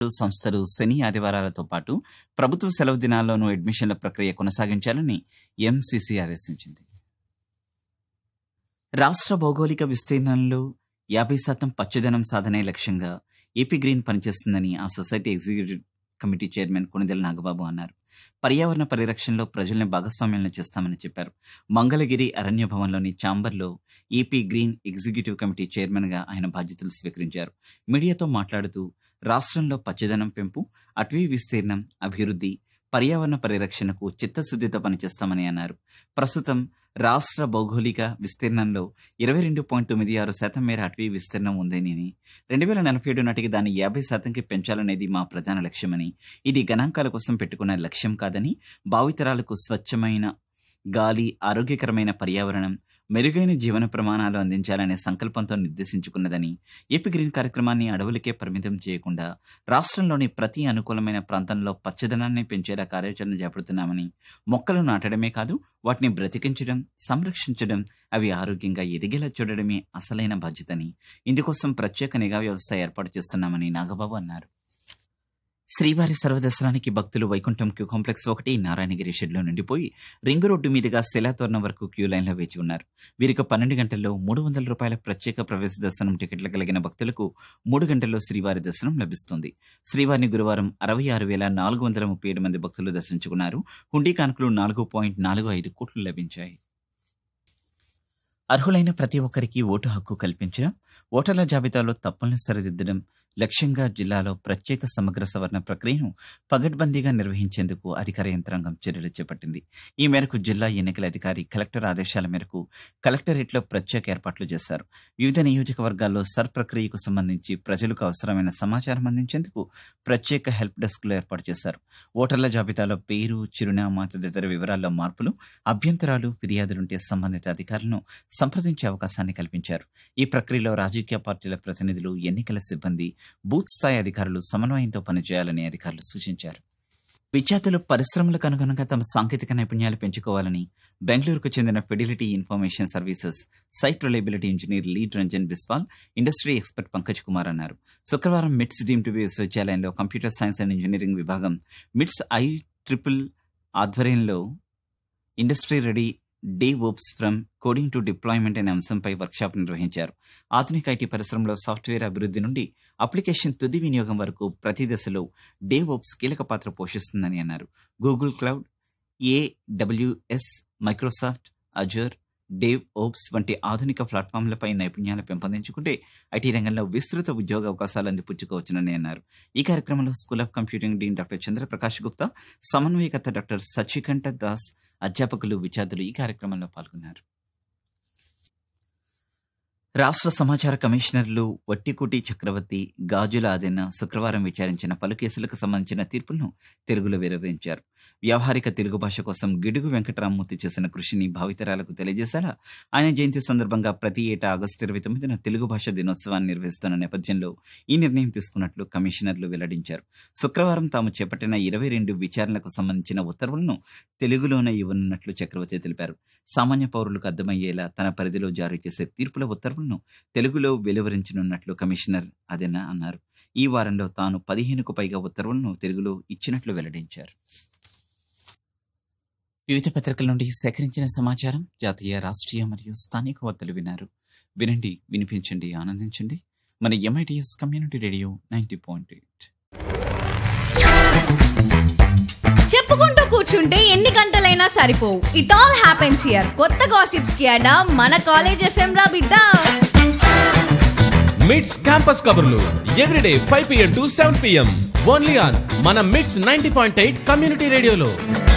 సంస్థలు శని ఆదివారాలతో పాటు ప్రభుత్వ సెలవు దినాల్లోనూ అడ్మిషన్ల ప్రక్రియ కొనసాగించాలని ఎంసీసీ ఆదేశించింది రాష్ట్ర భౌగోళిక విస్తీర్ణంలో యాభై శాతం పచ్చదనం సాధనే లక్ష్యంగా ఏపీ గ్రీన్ పనిచేస్తుందని ఆ society executive committee chairman Konidela Nagababu అన్నారు పర్యావరణ పరిరక్షణలో ప్రజల్ని భాగస్వామ్యాలను చేస్తామని చెప్పారు మంగళగిరి అరణ్య భవన్లోని ఛాంబర్లో ఏపీ గ్రీన్ ఎగ్జిక్యూటివ్ కమిటీ చైర్మన్గా ఆయన బాధ్యతలు స్వీకరించారు మీడియాతో మాట్లాడుతూ రాష్ట్రంలో పచ్చదనం పెంపు అటవీ విస్తీర్ణం అభివృద్ధి పర్యావరణ పరిరక్షణకు చిత్తశుద్ధితో పనిచేస్తామని అన్నారు ప్రస్తుతం రాష్ట్ర భౌగోళిక విస్తీర్ణంలో ఇరవై రెండు పాయింట్ తొమ్మిది ఆరు శాతం మేర అటవీ విస్తీర్ణం ఉందని రెండు వేల నలభై ఏడు నాటికి దాన్ని యాభై శాతంకి పెంచాలనేది మా ప్రధాన లక్ష్యమని ఇది గణాంకాల కోసం పెట్టుకున్న లక్ష్యం కాదని భావితరాలకు స్వచ్ఛమైన గాలి ఆరోగ్యకరమైన పర్యావరణం మెరుగైన జీవన ప్రమాణాలు అందించాలనే సంకల్పంతో నిర్దేశించుకున్నదని ఏపీ గ్రీన్ కార్యక్రమాన్ని అడవులకే పరిమితం చేయకుండా రాష్ట్రంలోని ప్రతి అనుకూలమైన ప్రాంతంలో పచ్చదనాన్ని పెంచేలా కార్యాచరణ చేపడుతున్నామని మొక్కలు నాటడమే కాదు వాటిని బ్రతికించడం సంరక్షించడం అవి ఆరోగ్యంగా ఎదిగేలా చూడడమే అసలైన బాధ్యతని ఇందుకోసం ప్రత్యేక నిఘా వ్యవస్థ ఏర్పాటు చేస్తున్నామని నాగబాబు అన్నారు శ్రీవారి సర్వదర్శనానికి భక్తులు వైకుంఠం క్యూ కాంప్లెక్స్ ఒకటి నారాయణగిరి షెడ్లో నిండిపోయి రింగు రోడ్డు మీదుగా శిలాతోరణం వరకు క్యూ లైన్లో వేచి ఉన్నారు వీరికి పన్నెండు గంటల్లో మూడు వందల రూపాయల ప్రత్యేక ప్రవేశ దర్శనం టికెట్లు కలిగిన భక్తులకు మూడు గంటల్లో శ్రీవారి దర్శనం లభిస్తుంది శ్రీవారిని గురువారం అరవై ఆరు వేల నాలుగు వందల ముప్పై ఏడు మంది భక్తులు దర్శించుకున్నారు హుండీ కానుకలు నాలుగు పాయింట్ నాలుగు ఐదు కోట్లు లభించాయి అర్హులైన ప్రతి ఒక్కరికి ఓటు హక్కు కల్పించడం ఓటర్ల జాబితాలో తప్పులను సరిదిద్దడం లక్ష్యంగా జిల్లాలో ప్రత్యేక సమగ్ర సవరణ ప్రక్రియను పగడ్బందీగా నిర్వహించేందుకు అధికార యంత్రాంగం చర్యలు చేపట్టింది ఈ మేరకు జిల్లా ఎన్నికల అధికారి కలెక్టర్ ఆదేశాల మేరకు కలెక్టరేట్లో ప్రత్యేక ఏర్పాట్లు చేశారు వివిధ నియోజకవర్గాల్లో సర్ ప్రక్రియకు సంబంధించి ప్రజలకు అవసరమైన సమాచారం అందించేందుకు ప్రత్యేక హెల్ప్ డెస్క్లు ఏర్పాటు చేశారు ఓటర్ల జాబితాలో పేరు చిరునామా తదితర వివరాల్లో మార్పులు అభ్యంతరాలు ఫిర్యాదులుంటే సంబంధిత అధికారులను సంప్రదించే అవకాశాన్ని కల్పించారు ఈ ప్రక్రియలో రాజకీయ పార్టీల ప్రతినిధులు ఎన్నికల సిబ్బంది బూత్ స్థాయి అధికారులు సమన్వయంతో పనిచేయాలని అధికారులు సూచించారు విద్యార్థులు పరిశ్రమలకు అనుగుణంగా తమ సాంకేతిక నైపుణ్యాలు పెంచుకోవాలని బెంగళూరుకు చెందిన Fidelity information services site reliability engineer lead Ranjan Biswal industry expert Pankaj Kumar అన్నారు శుక్రవారం మిట్స్ డీమ్ టు విశ్వవిద్యాలయంలో కంప్యూటర్ సైన్స్ అండ్ ఇంజనీరింగ్ విభాగం మిట్స్ ఐ ట్రిపుల్ ఆధ్వర్యంలో industry ready day works from coding to deployment అనే అంశంపై వర్క్షాప్ నిర్వహించారు ఆధునిక ఐటీ పరిశ్రమలో సాఫ్ట్వేర్ అభివృద్ధి నుండి అప్లికేషన్ తుది వినియోగం వరకు ప్రతి దశలో డే వర్క్స్ కీలక పాత్ర పోషిస్తుందని అన్నారు Google cloud AWS Microsoft Azure DevOps వంటి ఆధునిక ప్లాట్ఫామ్లపై నైపుణ్యాలు పెంపొందించుకుంటే ఐటీ రంగంలో విస్తృత ఉద్యోగ అవకాశాలు అందిపుచ్చుకోవచ్చునని అన్నారు ఈ కార్యక్రమంలో school of computing dean doctor Chandraprakash Gupta సమన్వయకర్త డాక్టర్ సచికంఠ దాస్ అధ్యాపకులు విద్యార్థులు ఈ కార్యక్రమంలో పాల్గొన్నారు రాష్ట్ర సమాచార కమిషనర్లు వట్టికుటి చక్రవర్తి గాజుల ఆదిన శుక్రవారం విచారించిన పలు కేసులకు సంబంధించిన తీర్పులను తెలుగులో వివరించారు వ్యావహారిక తెలుగు భాష కోసం గిడుగు వెంకటరామమూర్తి చేసిన కృషిని భావితరాలకు తెలియజేసేలా ఆయన జయంతి సందర్భంగా ప్రతి ఏటా ఆగస్టు ఇరవై తొమ్మిదిన తెలుగు భాష దినోత్సవాన్ని నిర్వహిస్తున్న నేపథ్యంలో ఈ నిర్ణయం తీసుకున్నట్లు కమిషనర్లు వెల్లడించారు శుక్రవారం తాము చేపట్టిన ఇరవై రెండు విచారణలకు సంబంధించిన ఉత్తర్వులను తెలుగులోనే ఇవ్వనున్నట్లు చక్రవర్తి తెలిపారు సామాన్య పౌరులకు అర్థమయ్యేలా తన పరిధిలో జారీ చేసే తీర్పుల ఉత్తర్వులను తెలుగులో వెలువరించనున్నట్లు కమిషనర్ అదెన అన్నారు ఈ వారంలో తాను పదిహేనుకు పైగా ఉత్తర్వులను తెలుగులో ఇచ్చినట్లు వెల్లడించారు వివిధ పత్రికల నుండి సేకరించిన సమాచారం జాతీయ రాష్ట్రీయ మరియు స్థానిక వార్తలు విన్నారు వినండి వినిపించండి ఆనందించండి మన MITS community radio ninety point eight చెప్పుకుంటూ కూర్చుంటే ఎన్ని గంటలైనా సరిపోవు ఇట్ ఆల్ హ్యాపెన్స్ హియర్ కొత్త గాసిప్స్ కి అడా మన కాలేజ్ ఎఫ్ఎం రా బిడ్డ మిడ్స్ క్యాంపస్ కబుర్లు everyday five PM to seven PM only on మన MITS ninety point eight community రేడియోలో